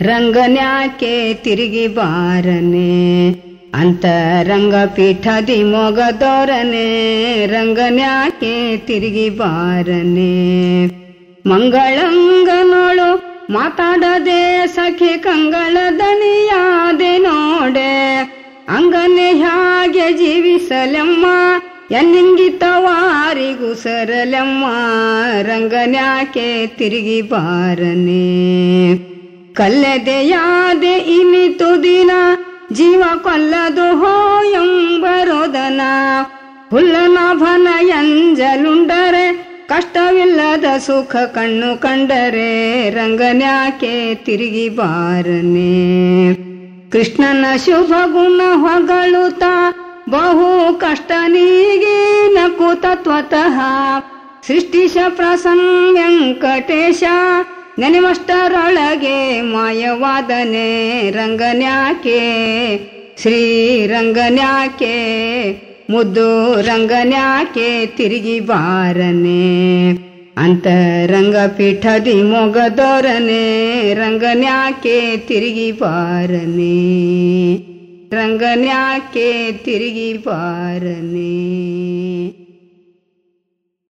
ರಂಗನ್ಯಾಕೆ ತಿರುಗಿ ಬಾರನೆ ಅಂತರಂಗ ಪೀಠದಿ ಮೊಗದೋರನೆ ರಂಗನ್ಯಾಕೆ ತಿರುಗಿ ಬಾರನೆ ಮಂಗಳಂಗನೋಳು ಮಾತಾಡದೆ ಸಖಿ ಕಂಗಳ ದನಿಯಾದೆ ನೋಡೆ ಅಂಗನೆ ಹಾಗೆ ಜೀವಿಸಲೆಮ್ಮ ಎನ್ನಿಂಗಿತವಾರಿಗೂ ಸರಲೆಮ್ಮ ರಂಗನ್ಯಾಕೆ ತಿರುಗಿ ಬಾರನೆ ಕಲ್ಲದೆಯಾದೆ ಇನಿತು ದಿನ ಜೀವ ಕೊಲ್ಲದು ಹೋಯಂಬರೋದನ ಹುಲ್ಲನಾಭನ ಎಂಜಲುಂಡರೆ ಕಷ್ಟವಿಲ್ಲದ ಸುಖ ಕಣ್ಣು ಕಂಡರೆ ರಂಗನ್ಯಾಕೆ ತಿರುಗಿ ಬಾರನೆ ಕೃಷ್ಣನ ಶುಭ ಗುಣ ಹೊಗಳುತ್ತ ಬಹು ಕಷ್ಟ ನೀಗಿನ ಕುತತ್ವತಃ ಸೃಷ್ಟಿಶ ಪ್ರಸನ್ನ ವೆಂಕಟೇಶ ನೆನೆವಷ್ಟರೊಳಗೆ ಮಾಯವಾದನೆ ರಂಗನ್ಯಾಕೆ ಶ್ರೀರಂಗನ್ಯಾಕೆ ಮುದ್ದು ರಂಗನ್ಯಾಕೆ ತಿರುಗಿ ಬಾರನೆ ಅಂತರಂಗ ಪೀಠದಿ ಮೊಗದೋರನೆ ರಂಗನ್ಯಾಕೆ ತಿರುಗಿ ಬಾರನೆ ರಂಗನ್ಯಾಕೆ ತಿರುಗಿ ಬಾರನೆ